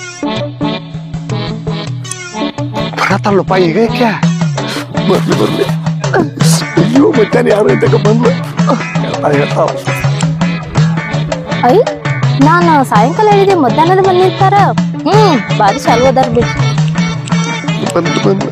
ಬರತ್ತಲ್ಲಪ್ಪ ಈಗ ಯಾಕೆ ಬರ್ಲಿ ಬರ್ಲಿ ಅಯ್ಯೋ ಮಧ್ಯಾಹ್ನ ಎರಡು ಗಂಟೆಗೆ ಬಂದ್ಲು ಹೇಳ್ತಾಳ ಹೇಳ್ತಾಳ ಐ ನಾನು ಸಾಯಂಕಾಲ ಹೇಳಿದೆ ಮಧ್ಯಾಹ್ನದ ಬಂದ್ ನಿಂತಾರ ಹ್ಮ್ ಬಾರಿ ಚಾಲು ಅದಾರ ಬಿಡ್ ಬಂದು ಬಂದು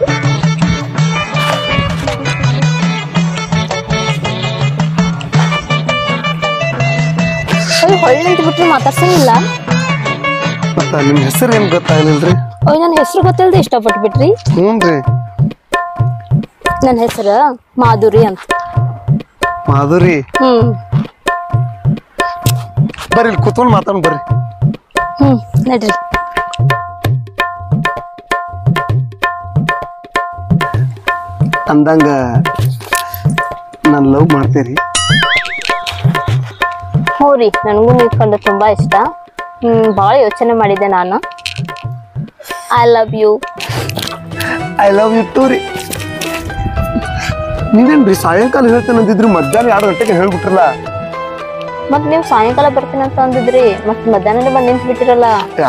ಅಯ್ಯ ಹೊಳ್ಳಿ ನಿಂತು ಬಿಟ್ರೆ ಮಾತಾಡ್ಸಂಗಿಲ್ಲ ಮತ್ತ ನಿಮ್ ಹೆಸರು ಏನ್ ಗೊತ್ತಾಗಲಿಲ್ರಿ ಅಯ್ಯ ನನ್ನ ಹೆಸರು ಗೊತ್ತಿಲ್ದೆ ಇಷ್ಟಪಟ್ಟು ಬಿಟ್ರಿ ಹ್ಞೂನ್ರಿ ನನ್ನ ಹೆಸರು ಮಾಧುರಿ ಅಂತ ಮಾಧುರಿ ಹ್ಮ್ ಬರ್ರಿ ಇಲ್ಲಿ ಕುತ್ಕೊಂಡು ಮಾತಾಡ್ ಬರ್ರಿ ಹ್ಮ್ ನಡ್ರಿ ಅಂದಂಗ ನಾನು ಲವ್ ಮಾಡ್ತೇರಿ ಹ್ಞೂ ರೀ ನನಗೂ ನೀವು ಕಂಡು ತುಂಬಾ ಇಷ್ಟ ಹ್ಮ್ ಭಾಳ ಯೋಚನೆ ಮಾಡಿದ್ದೆ ನಾನು I love you I love you too ರೀ ನೀವೇನ್ರಿ ಸಾಯಂಕಾಲ ಹೇಳ್ತೇನೆ ಅಂದಿದ್ರಿ ಮಧ್ಯಾಹ್ನ ಎರಡು ಗಂಟೆಗೆ ಹೇಳ್ಬಿಟ್ರಲ್ಲ ಮತ್ ನೀವು ಸಾಯಂಕಾಲ ಬರ್ತೀನಿ ಅಂತ ಅಂದಿದ್ರಿ ಮತ್ ಮಧ್ಯಾಹ್ನ ಬಂದ್ ನಿಂತು ಬಿಟ್ಟಿರಲ್ಲ ಯಾ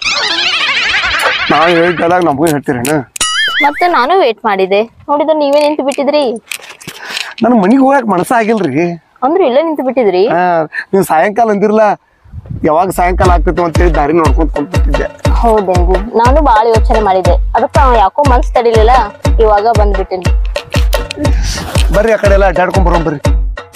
ನಾವು ಹೇಳಿದಾಗ ನಮಗೂ ಹೇಳ್ತೀರೇನ ಮತ್ತೆ ನಾನು ವೇಟ್ ಮಾಡಿದೆ ನೋಡಿದ್ರೆ ನೀವೇ ನಿಂತು ಬಿಟ್ಟಿದ್ರಿ ನನ್ನ ಮನೆಗೆ ಹೋಗಕ್ ಮನಸ್ಸ ಆಗಿಲ್ರಿ ಅಂದ್ರೆ ಇಲ್ಲೇ ನಿಂತು ಬಿಟ್ಟಿದ್ರಿ ಹಾ ನೀವು ಸಾಯಂಕಾಲ ಅಂದಿರಲ್ಲ ಯಾವಾಗ ಸಾಯಂಕಾಲ ಆಗ್ತೈತೆ ಅಂತೇಳಿ ದಾರಿ ನೋಡ್ಕೊಂತ ಕುಂತಿದ್ದೆ ಹೌದೇನ್ರಿ ನಾನು ಬಾಳ ಯೋಚನೆ ಮಾಡಿದೆ ಅದಕ್ಕ ಯಾಕೋ ಮನ್ಸ್ ತಡಿಲಿಲ್ಲ ಇವಾಗ ಬಂದ್ಬಿಟ್ಟಿನಿ ಬರ್ರಿ ಆ ಕಡೆ ಎಲ್ಲ ಅಡ್ಡಾಡ್ಕೊಂಡ್ ಬರೋಣ ಬರ್ರಿ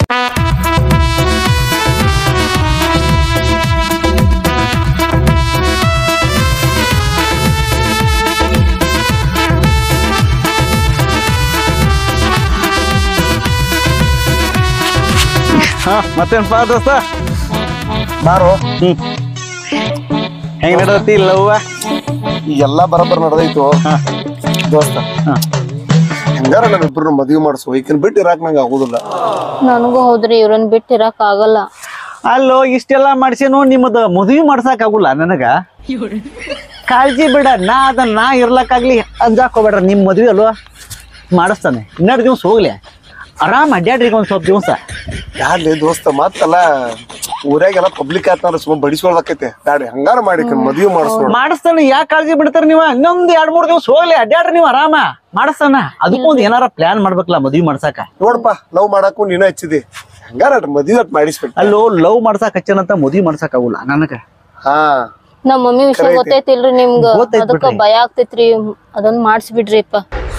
ಹಾ ಮತ್ತೇನಪ್ಪ ದೋಸ್ತ ಬಾರೋ ಹ್ಮ್ ಹೆಂಗ್ ನಡದತಿ ಲವ್ವ ಎಲ್ಲ ಬರೋಬ್ಬರ ನಡೆದೈತು ಹಾ. ದೋಸ್ತ ಹಾ. ಹೆಂಗಾರ ನಮ್ಮಿಬ್ರು ಮದ್ವಿ ಮಾಡಿಸು ಈಕಿನ ಬಿಟ್ಟು ಇರಾಕ್ ನಂಗೆ ಆಗುದಿಲ್ಲ ನನಗೂ ಹೌದ್ರಿ ಇವ್ರನ್ ಬಿಟ್ಟು ಇರಕ್ ಆಗಲ್ಲ ಅಲ್ಲೋ ಇಷ್ಟೆಲ್ಲ ಮಾಡ್ಸೇನು ನಿಮ್ಮದ ಮದುವೆ ಮಾಡ್ಸಕ್ ಆಗುಲ್ಲ ನನಗ ಕಾಳಜಿ ಬಿಡ ನಾ ಅದನ್ನ ನಾ ಇರ್ಲಕ್ಕಾಗ್ಲಿ ಅಂಜಾಕ್ ಹೋಗ್ಬೇಡ್ರ ನಿಮ್ ಮದ್ವೆ ಅಲ್ವಾ ಮಾಡಿಸ್ತಾನೆ ಇನ್ನೆರಡು ದಿವ್ಸ ಹೋಗ್ಲಿ ಆರಾಮ್ ಅಡ್ಡಾಡ್ರಿ ಒಂದ್ ಸ್ವಲ್ಪ ದಿವಸ ಯಾರ್ಲಿ ದೋಸ್ತ ಮತ್ತಲ್ಲ ಊರಾಗೆಲ್ಲ ಪಬ್ಲಿಕ್ ಆತಂದ್ರ ಸುಮ್ಮ ಬಡಿಸ್ಕೊಳ್ಬೇಕೈತೆ ಬ್ಯಾಡ್ರಿ ಹಂಗಾರ ಮಾಡಿ ಮದ್ವಿ ಮಾಡಿಸ್ಕೊಳ ಮಾಡಿಸ್ತಾನೆ ಯಾಕೆ ಕಾಳಜಿ ಬಿಡ್ತಾರ ನೀವ ಇನ್ನೊಂದ್ ಎರಡ್ ಮೂರ್ ದಿವ್ಸ ಹೋಗ್ಲಿ ಅಡ್ಡಾಡ್ರಿ ನೀವು ಆರಾಮ ಮಾಡಿಸ್ತಾನ ಅದಕ್ಕೂ ಒಂದ್ ಏನಾರ ಪ್ಲಾನ್ ಮಾಡ್ಬೇಕಲ್ಲ ಮದ್ವಿ ಮಾಡ್ಸಾಕ ನೋಡಪ್ಪ ಲವ್ ಮಾಡಕ್ಕೂ ನೀನ ಹಚ್ಚಿದಿ ಹಂಗಾರ ಮದ್ವಿ ಅಟ್ ಮಾಡಿಸ್ಬೇಕು ಅಲ್ಲೋ ಲವ್ ಮಾಡ್ಸಾಕ್ ಹಚ್ಚನಂತ ಮದ್ವಿ ಮಾಡ್ಸಾಕ್ ಆಗುಲ್ಲ ನನಗ ಹಾ ನಮ್ಮ ಮಮ್ಮಿ ವಿಷಯ ಕರೆ ಐತಿ. ಗೊತ್ತೈತಿಲ್ರಿ ನಿಮ್ಗ ಗೊತ್ತೈತ್ ಅದಕ್ಕ ಬಿಡ್ರಿ. ಭಯ ಆಗ್ತೈತ್ರಿ ಅದನ್ನ ಮಾಡಿಸ್ಬಿಡ್ರಿಪ್ಪ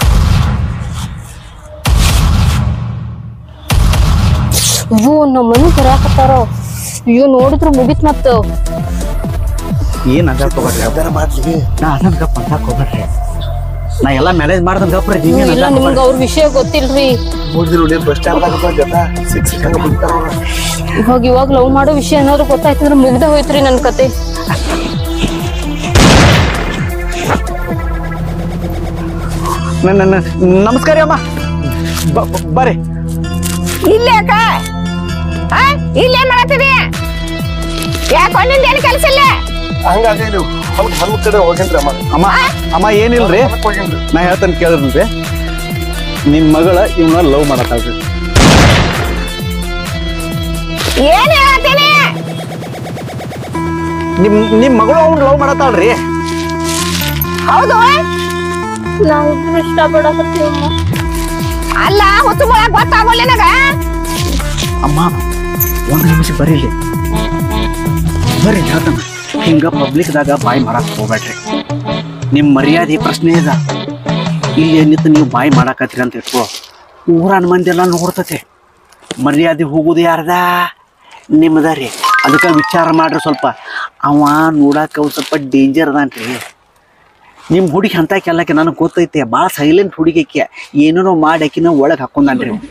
ಇವು ನಮ್ಮ ಮನಿ ಬರಾಕತ್ತಾರ ಅಯ್ಯೋ ನೋಡಿದ್ರು ಮುಗಿತ್ ಮತ್ತ ಏನ್ ಅಂಜಾಕ್ ಹೋಗ್ಬೇಡ್ರಿ ಯಾವ್ದಾರ ಮಾಡ್ಲಿ ನಾ ಅದನ್ ಗಪ್ ಅಂತಾಕ್ ಹೋಗ್ಬೇಡ್ರಿ ನಾ ಎಲ್ಲಾ ಮ್ಯಾನೇಜ್ ಮಾಡ್ದಂಗ ಗಪ್ರಿ ನೀವೇನ್ ಇಲ್ಲ ಅಂಜಾಕ್ ನಿಮ್ಗ ಅವ್ರ ವಿಷಯ ಗೊತ್ತಿಲ್ರಿ ನೋಡಿದ್ರಿ ನೋಡಿ ಬಸ್ ಸ್ಟ್ಯಾಂಡ್ ಜೊತೆ ಸಿಕ್ ಸಿಕ್ಕಂಗ ಬಿಡ್ತಾರ ಅವ್ರ. ಇವಾಗ ಇವಾಗ ಲವ್ ಮಾಡೋ ವಿಷಯ ಏನಾದ್ರು ಗೊತ್ತಾಯ್ತಂದ್ರ ಮುಗ್ದ ಹೋಯ್ತ್ರಿ ನನ್ ಕತೆ ನ- ನ- ನ- ನಮಸ್ಕಾರ ಅಮ್ಮ ಬ- ಬ- ಬರ್ರಿ ಇಲ್ಲೇ ಅಕ್ಕ ಆ? ಇಲ್ಲೇ ಮಾಡತ್ತಿದಿ ಯಾಕೆ ನಿಂದ ಏನು ಕೆಲಸ ಇಲ್ಲ ಹಂಗಾಗಿ ನೀವು ಹೊಲಕ್ ಹೊಲ ಕಡೆ ಹೋಗೇನ್ರಿ ಅಮ್ಮ ಅಮ್ಮ ಅಮ್ಮ ಏನಿಲ್ರಿ ಹೊಲಕ್ ಹೋಗೇನ್ರಿ ನಾ ಹೇಳ್ತಾನೆ ಕೇಳಿದ್ರಿ ನಿಮ್ ಮಗಳ ಇವನ್ನ ಲವ್ ಮಾಡತ್ತಾಳ್ರಿ ಏನ್ ಹೇಳ್ತೀನಿ ನಿಮ್ ನಿಮ್ ಮಗಳು ಅವ್ನು ಲವ್ ಮಾಡತ್ತಾಳ್ರಿ ಹೌದು ನಾವಿಬ್ರು ಇಷ್ಟಪಡಕತ್ತೀವಮ್ಮ ಅಲ್ಲ ಹುಚ್ಚು ಮುಳಕ್ ಗೊತ್ತಾಗೋಲ್ಲ ನಿನಗ ಅಮ್ಮ ಒಂದು ನಿಮಿಷ ಬರೀಲಿ ಬರ್ರಿ ಹೇಳ್ತಾನ ಹಿಂಗ ಪಬ್ಲಿಕ್ದಾಗ ಬಾಯಿ ಮಾಡಕ್ ಹೋಗ್ಬೇಡ್ರಿ ನಿಮ್ ಮರ್ಯಾದೆ ಪ್ರಶ್ನೆ ಇದ ಇಲ್ಲಿ ನಿಂತು ನೀವು ಬಾಯಿ ಮಾಡಾಕತ್ತೀರಿ ಅಂತ ಇಟ್ಕೋ ಊರನ್ ಮಂದಿ ಎಲ್ಲ ನೋಡ್ತತೆ ಮರ್ಯಾದೆ ಹೋಗುದು ಯಾರ್ದ ನಿಮ್ದ ರೀ ಅದಕ್ಕೆ ವಿಚಾರ ಮಾಡ್ರಿ ಸ್ವಲ್ಪ ಅವ ನೋಡಾಕ ಒಂದ್ ಸ್ವಲ್ಪ ಡೇಂಜರ್ ಅದಾನ್ರಿ ನಿಮ್ಮ ಹುಡುಗಿ ಅಂತ ಕೆಲ್ಲಕ್ಕೆ ನನಗೆ ಗೊತ್ತೈತೆ ಭಾಳ ಸೈಲೆಂಟ್ ಹುಡುಗಿಕ್ಕೆ ಏನೇನೋ ಮಾಡಿ ಆಕಿನ ಒಳಗೆ ಹಾಕೊಂಡಾನ್ರಿ ಅವ.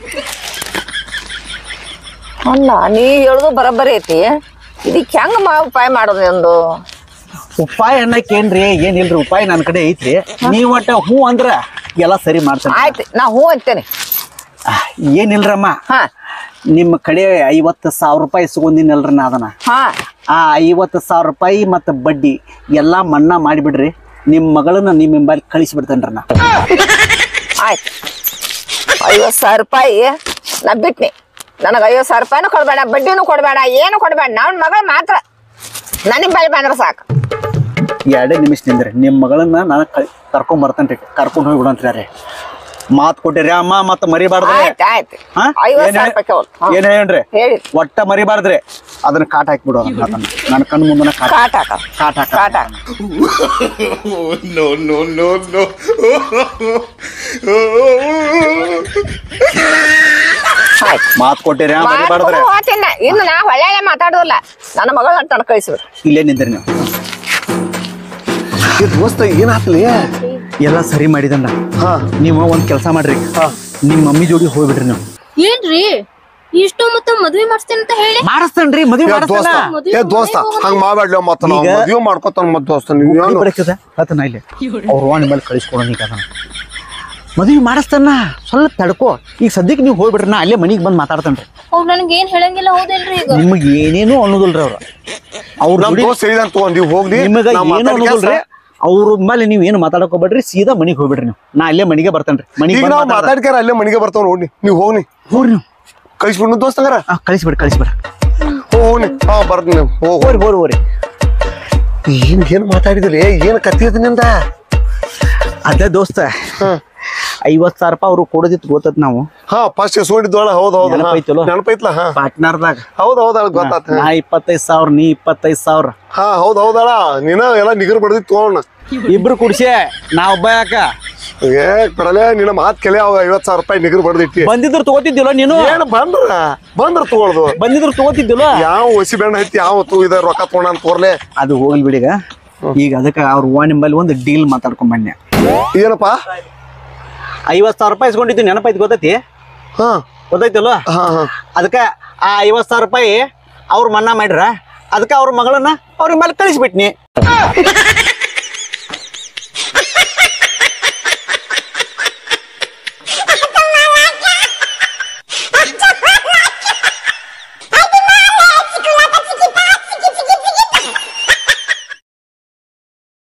ಅಲ್ಲ ನೀ ಹೇಳುದು ಬರಬ್ಬರಿ ಐತಿ ಇದಕ್ಕೆ ಹೆಂಗ ಮಾ ಉಪಾಯ ಮಾಡೋದು ಒಂದು ಉಪಾಯ ಅನ್ನಕ್ಕೇನ್ರಿ ಏನಿಲ್ರಿ ಉಪಾಯ ನನ್ನ ಕಡೆ ಐತ್ರಿ ನೀವ್ ಒಟ್ಟ ಹ್ಞೂ ಅಂದ್ರ ಎಲ್ಲ ಸರಿ ಮಾಡ್ತಾನೆ ಆಯ್ತು ನಾ ಹೂ ಅಂತೇನೆ ಏನಿಲ್ರಮ್ಮ ಹಾ ನಿಮ್ಮ ಕಡೆ ಐವತ್ತು ಸಾವಿರ ರೂಪಾಯಿ ಇಸ್ಕೊಂಡಿನಲ್ರಿ ನಾ ಅದನ್ನ ಹಾ ಆ ಐವತ್ತು ಸಾವಿರ ರೂಪಾಯಿ ಮತ್ತು ಬಡ್ಡಿ ಎಲ್ಲಾ ಮನ್ನಾ ಮಾಡಿಬಿಡ್ರಿ ನಿಮ್ಮ ಮಗಳನ್ನ ನಿಮ್ಮ ಹಿಂಬಾಲಿ ಕಳಿಸಿಬಿಡ್ತೇನ್ರಿ ನಾ ಆಯ್ತು ಐವತ್ತು ಸಾವಿರ ರೂಪಾಯಿ ನಾ ಬಿಟ್ನಿ ನನಗೆ ಐವತ್ತು ಸಾವಿರ ರೂಪಾಯಿನೂ ಕೊಡಬೇಡ ಬಡ್ಡಿನೂ ಕೊಡಬೇಡ ಏನು ಕೊಡಬೇಡ ನನ್ನ ಮಗಳು ಮಾತ್ರ ನನಗೆ ಬಳಿ ಬಂದ್ರೆ ಸಾಕು ಎರಡೇ ನಿಮಿಷ ನಿಂದ್ರಿ ನಿಮ್ಮ ಮಗಳನ್ನ ನಾನು ಕರ್ಕೊಂಡ್ ಬರ್ತೇನ್ರಿ ಕರ್ಕೊಂಡು ಹೋಗಿ ಬಿಡಂತ್ರಿ ರೀ ಮಾತು ಕೊಟ್ಟಿರಿ ಅಮ್ಮ ಮತ್ತೆ ಮರಿಬಾರ್ದ್ರಿ ಆಯ್ತು ಆಯ್ತು ಹಾ? ಐವತ್ತು ಏನ್ ಸಾವಿರ ಹೇಳಿ- ರೂಪಾಯಿ ಕೇಳು. ಹಾ. ಏನ್ ಹೇಳ್ರಿ ಹೇಳಿ ಒಟ್ಟ ಮರಿಬಾರ್ದ್ರಿ ಅದನ್ನ ಕಾಟ್ ಹಾಕ್ಬಿಡು ಅದನ್ನ ನನ್ನ ಕಣ್ಣು ಮುಂದನ ಕಾಟ್ ಕಾಟ ಹಾಕ ಕಾಟ್ ಹಾಕ ಕಾಟ ಆಯ್ತು ಮಾತು ಕೊಟ್ಟಿರಿ ಮರಿಬಾರ್ದ್ರಿ ಮಾಡ್ಕೊಂಡು ಹೋಗ್ತೀನಿ ಇನ್ನು ನಾ ಹೊಳ್ಳೆ ಮಾತಾಡೋದಿಲ್ಲ ನನ್ನ ಮಗಳ ತನಕ ಕಳಿಸ್ಬಿಡು ಇಲ್ಲೇ ನಿಂದ್ರಿ ನೀವು ಏ ದೋಸ್ತ ಏನಾತ್ಲಿ ಎಲ್ಲ ಸರಿ ಮಾಡಿದಣ್ಣ ಹಾ ನೀವು ಒಂದ್ ಕೆಲಸ ಮಾಡ್ರಿ ನಿಮ್ಮ ಮಮ್ಮಿ ಜೋಡಿ ಹೋಗ್ಬಿಡ್ರಿ ನೀವು ಏನ್ರಿ ಇಷ್ಟು ಮತ್ತ ಮದ್ವೆ ಮಾಡಿಸ್ತೇನೆ ಅಂತ ಹೇಳಿ ಮಾಡಿಸ್ತೇನ್ರಿ ಮದ್ವೆ ಏ ದೋಸ್ತ ಮಾಡಿಸ್ತೇನ ಏ ದೋಸ್ತ ಹಂಗ ಮಾಡ್ಬೇಡ್ಲಿ ಮತ್ತ ನಾವು ಈಗ- ಮದ್ವೆ ಮಾಡ್ಕೊತಾನ ಮತ್ ದೋಸ್ತ ನೀವು ಏನು ಬರಕದ ಆತನ ಇಲ್ಲಿ ಅವ್ರ ವಾಣಿ ಮೇಲೆ ಕಳಿಸ್ಕೊಡೋಣ ಈಗ ಅದನ್ನ ಮದ್ವೆ ಮಾಡಿಸ್ತಾನ ಸ್ವಲ್ಪ ತಡ್ಕೋ ಈಗ ಸದ್ಯಕ್ಕೆ ನೀವು ಹೋಗ್ಬಿಡ್ರಿ ನಾ ಅಲ್ಲೇ ಮನಿಗೆ ಬಂದು ಮಾತಾಡ್ತೇನ್ರಿ ಅವ್ರು ನನಗೆ ಏನ್ ಹೇಳಂಗಿಲ್ಲ ಹೌದೇನ್ರಿ ಈಗ ನಿಮಗೆ ಏನೇನು ಅನ್ನೋದಿಲ್ರಿ ಅವ್ರು ಅವ್ರ ನಮ್ ಜೋಡಿ ದೋಸ್ತ ಹೇಳಿದಂತ ತಗೊಂಡ್ ನೀವು ಹೋಗ್ಲಿ ನಿಮಗ ನಾ ಏನು ಮಾತಾಡ್ ಅನ್ನೋದಿಲ್ರಿ ಕೆಲ್ಸ- ಅವ್ರ ಮೇಲೆ ನೀವು ಏನು ಮಾತಾಡಕ್ ಹೋಗ್ಬೇಡ್ರಿ ಸೀದಾ ಮನಿಗೆ ಹೋಗ್ಬಿಡ್ರಿ ನೀವು ನಾ ಅಲ್ಲೇ ಮನಿಗೆ ಬರ್ತೇನ್ರಿ ಮನಿಗೆ ಈಗ ನಾವು ಮಾತಾಡ್ಕ್ಯಾರ ಅಲ್ಲೇ ಮನೆಗೆ ಬರ್ತಾವ ನೋಡಿ ನೀವು ಹೋಗ್ನಿ ಹೋಗ್ರಿ ನೀವು ಕಳಿಸ್ಬಿಡು ದೋಸ್ತ ಹಂಗಾರ ಆ, ಕಳಿಸ್ಬಿಡ್ರಿ ಕಳಿಸ್ಬಿಡ್ರಿ ಹೋಗ್ನಿ ಹಾ ಬರ್ತೀನಿ ಹೋಗ್ ಹೋರಿ ಹೋರಿ ಹೋರಿ ಏನ್ ಏನ್ ಮಾತಾಡಿದ್ರಿ ಏನ್ ಕತ್ತಿ ಐತಿ ನಿಂದ ಅದೇ ದೋಸ್ತ ಐವತ್ ಸಾವಿರ ರೂಪಾಯಿ ಅವ್ರು ಕೊಡೋದಿತ್ತು ಗೊತ್ತತ್ ನಾವು ಹಾ ಫಸ್ಟ್ ಸೋಡಿದ್ವಳ ಹೌದ್ ಹೌದು ನೆನಪೈತಲೋ? ನೆನಪೈತ್ಲ ಹಾ ಪಾರ್ಟ್ನರ್ದಾಗ ಹೌದ್ ಹೌದ್ ಅಳ್ ಗೊತ್ತಾತ ನಾ ಇಪ್ಪತ್ತೈದು ಸಾವಿರ ನೀ ಇಪ್ಪತ್ತೈದು ಸಾವಿರ ಹಾ ಹೌದ್ ಹೌದಳ ನೀನ ಎಲ್ಲ ನಿಗರ್ ಬಡ್ದಿ ತಗೋಣ ಇಬ್ರು ಕುಡ್ಸೆ ನಾ ಒಬ್ಬ ಯಾಕ ಏ ಕಡಲೆ ನಿನ್ನ ಮಾತ್ ಕೆಲೆ ಅವ ಐವತ್ ಸಾವಿರ ರೂಪಾಯಿ ನಿಗರ್ ಬಡ್ದಿಟ್ಟಿ ಬಂದಿದ್ರು ತಗೋತಿದ್ದಿಲ್ಲ ನೀನು ಏನ್ ಬಂದ್ರ ಬಂದ್ರ ತಗೊಳ್ದು ಬಂದಿದ್ರು ತಗೋತಿದ್ದಿಲ್ಲ ಯಾವ ಹೊಸಿ ಬೆಣ್ಣ ಐತಿ ಯಾವ ತು ಇದ ರೊಕ್ಕ ತಗೊಂಡ ಅಂತ ತೋರ್ಲೆ ಅದು ಹೋಗ್ಲಿ ಬಿಡಿಗ ಈಗ ಅದಕ್ಕೆ ಅವ್ರ ಹೂವ ನಿಂಬಲ್ಲಿ ಒಂದು ಡೀಲ್ ಮಾತಾಡ್ಕೊಂಡ್ ಬನ್ನಿ ಏನಪ್ಪ ಐವತ್ ಸಾವಿರ ರೂಪಾಯಿ ಇಸ್ಕೊಂಡಿದ್ದು ನೆನಪೈತಿ ಗೊತ್ತೈತಿ ಹಾ ಗೊತ್ತೈತಿಲ್ಲ ಹಾ ಹಾ ಅದಕ್ಕೆ ಆ ಐವತ್ ಸಾವಿರ ರೂಪಾಯಿ ಅವ್ರು ಮನ್ನಾ ಮಾಡ್ರ ಅದಕ್ಕೆ ಅವ್ರ ಮಗಳನ್ನ ಅವ್ರ ಮೇಲೆ ಕಳಿಸ್ಬಿಟ್ನಿ